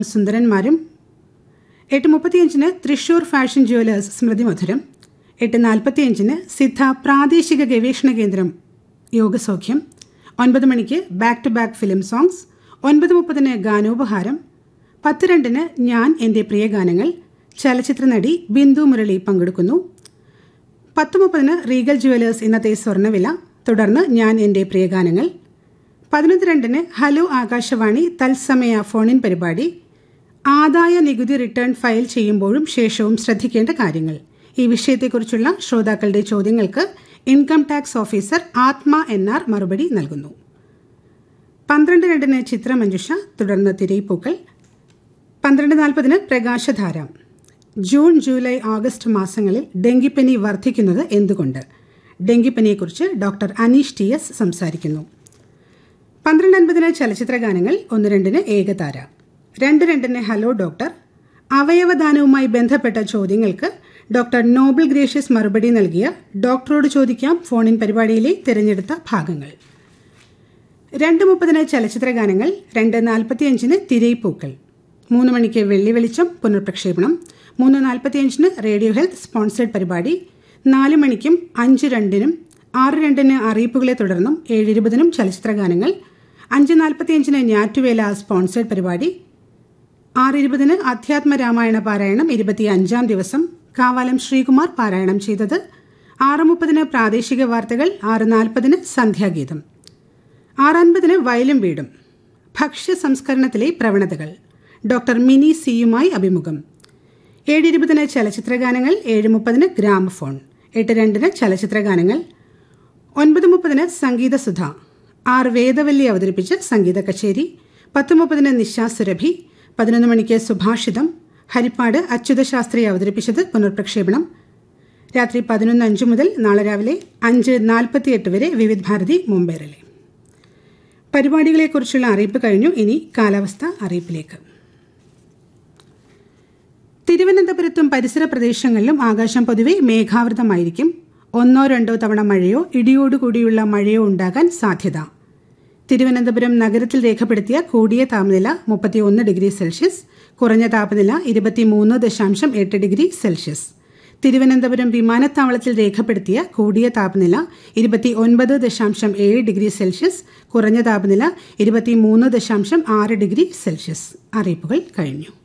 സുന്ദരന്മാരും എട്ട് മുപ്പത്തിയഞ്ചിന് തൃശൂർ ഫാഷൻ ജുവലേഴ്സ് സ്മൃതി മധുരം എട്ട് നാൽപ്പത്തിയഞ്ചിന് സിദ്ധ പ്രാദേശിക ഗവേഷണ കേന്ദ്രം യോഗസൗഖ്യം ഒൻപത് മണിക്ക് back to back film songs ഒൻപത് മുപ്പതിന് ഗാനോപഹാരം പത്ത് രണ്ടിന് ഞാൻ എൻ്റെ പ്രിയ ഗാനങ്ങൾ ചലച്ചിത്ര നടി ബിന്ദു മുരളി പങ്കെടുക്കുന്നു പത്ത് മുപ്പതിന് റീഗൽ ജുവലേഴ്സ് ഇന്നത്തെ സ്വർണ്ണവില തുടർന്ന് ഞാൻ എൻ്റെ പ്രിയ ഗാനങ്ങൾ പതിനൊന്ന് രണ്ടിന് ഹലോ ആകാശവാണി തത്സമയ ഫോണിൻ പരിപാടി ആദായ നികുതി റിട്ടേൺ ഫയൽ ചെയ്യുമ്പോഴും ശേഷവും ശ്രദ്ധിക്കേണ്ട കാര്യങ്ങൾ ഈ വിഷയത്തെക്കുറിച്ചുള്ള ശ്രോതാക്കളുടെ ചോദ്യങ്ങൾക്ക് income tax officer Athma N R മറുപടി നൽകുന്നു പന്ത്രണ്ട് രണ്ടിന് ചിത്രമഞ്ജുഷ തുടർന്ന് തിരയിപ്പൂക്കൾ പന്ത്രണ്ട് നാൽപ്പതിന് പ്രകാശധാര ജൂൺ ജൂലൈ ആഗസ്റ്റ് മാസങ്ങളിൽ ഡെങ്കിപ്പനി വർദ്ധിക്കുന്നത് എന്തുകൊണ്ട് ഡെങ്കിപ്പനിയെക്കുറിച്ച് ഡോക്ടർ അനീഷ് ടി എസ് സംസാരിക്കുന്നു പന്ത്രണ്ട് അൻപതിന് ചലച്ചിത്ര ഗാനങ്ങൾ ഒന്ന് രണ്ടിന് ഏകതാര രണ്ട് രണ്ടിന് ഹലോ ഡോക്ടർ അവയവദാനവുമായി ബന്ധപ്പെട്ട ചോദ്യങ്ങൾക്ക് ഡോക്ടർ നോബൽ ഗ്രേഷ്യസ് മറുപടി നൽകിയ ഡോക്ടറോട് ചോദിക്കാം ഫോണിൻ പരിപാടിയിലെ തിരഞ്ഞെടുത്ത ഭാഗങ്ങൾ രണ്ട് മുപ്പതിന് ചലച്ചിത്ര ഗാനങ്ങൾ രണ്ട് നാൽപ്പത്തിയഞ്ചിന് തിരയിപ്പൂക്കൾ മൂന്ന് മണിക്ക് വെള്ളി വെളിച്ചം പുനർപ്രക്ഷേപണം മൂന്ന് നാൽപ്പത്തിയഞ്ചിന് റേഡിയോ ഹെൽത്ത് സ്പോൺസേഡ് പരിപാടി നാല് മണിക്കും അഞ്ച് രണ്ടിനും ആറ് രണ്ടിന് അറിയിപ്പുകളെ തുടർന്നും ഏഴ് ഇരുപതിനും ചലച്ചിത്ര ഗാനങ്ങൾ അഞ്ച് നാൽപ്പത്തിയഞ്ചിന് ഞാറ്റുവേല സ്പോൺസേഡ് പരിപാടി ആറ് ഇരുപതിന് അധ്യാത്മ രാമായണ പാരായണം ഇരുപത്തി അഞ്ചാം ദിവസം കാവാലം ശ്രീകുമാർ പാരായണം ചെയ്തത് ആറ് മുപ്പതിന് പ്രാദേശിക വാർത്തകൾ ആറ് നാൽപ്പതിന് സന്ധ്യാഗീതം ആറ് അൻപതിന് വയലും വീടും ഭക്ഷ്യ സംസ്കരണത്തിലെ പ്രവണതകൾ ഡോക്ടർ മിനി സിയുമായി അഭിമുഖം ഏഴ് ഇരുപതിന് ചലച്ചിത്ര ഗാനങ്ങൾ ഏഴ് മുപ്പതിന് ഗ്രാമഫോൺ എട്ട് രണ്ടിന് ചലച്ചിത്ര ഗാനങ്ങൾ ഒൻപത് മുപ്പതിന് സംഗീത സുധ ആറ് വേദവല്ലി അവതരിപ്പിച്ച് സംഗീത കച്ചേരി പത്ത് മുപ്പതിന് നിശാ സുരഭി പതിനൊന്ന് മണിക്ക് സുഭാഷിതം ഹരിപ്പാട് അച്യുത ശാസ്ത്രി അവതരിപ്പിച്ചത് പുനർപ്രക്ഷേപണം രാത്രി പതിനൊന്ന് അഞ്ച് മുതൽ നാളെ രാവിലെ അഞ്ച് നാൽപ്പത്തിയെട്ട് വരെ വിവിധ് ഭാരതി മുംബൈ റിലേ പരിപാടികളെക്കുറിച്ചുള്ള അറിയിപ്പ് കഴിഞ്ഞു ഇനി കാലാവസ്ഥ അറിയിപ്പിലേക്ക് തിരുവനന്തപുരത്തും പരിസര പ്രദേശങ്ങളിലും ആകാശം പൊതുവെ മേഘാവൃതമായിരിക്കും ഒന്നോ രണ്ടോ തവണ മഴയോ ഇടിയോടുകൂടിയുള്ള മഴയോ ഉണ്ടാകാൻ സാധ്യത തിരുവനന്തപുരം നഗരത്തിൽ രേഖപ്പെടുത്തിയ കൂടിയ താപനില മുപ്പത്തിയൊന്ന് ഡിഗ്രി സെൽഷ്യസ് കുറഞ്ഞ താപനില ഇരുപത്തിമൂന്ന് ദശാംശം എട്ട് ഡിഗ്രി സെൽഷ്യസ് തിരുവനന്തപുരം വിമാനത്താവളത്തിൽ രേഖപ്പെടുത്തിയ കൂടിയ താപനില ഇരുപത്തി ഒൻപത് ദശാംശം ഏഴ് ഡിഗ്രി സെൽഷ്യസ് കുറഞ്ഞ താപനില ഇരുപത്തിമൂന്ന് ദശാംശം ആറ് ഡിഗ്രി സെൽഷ്യസ് അറിയിപ്പുകൾ കഴിഞ്ഞു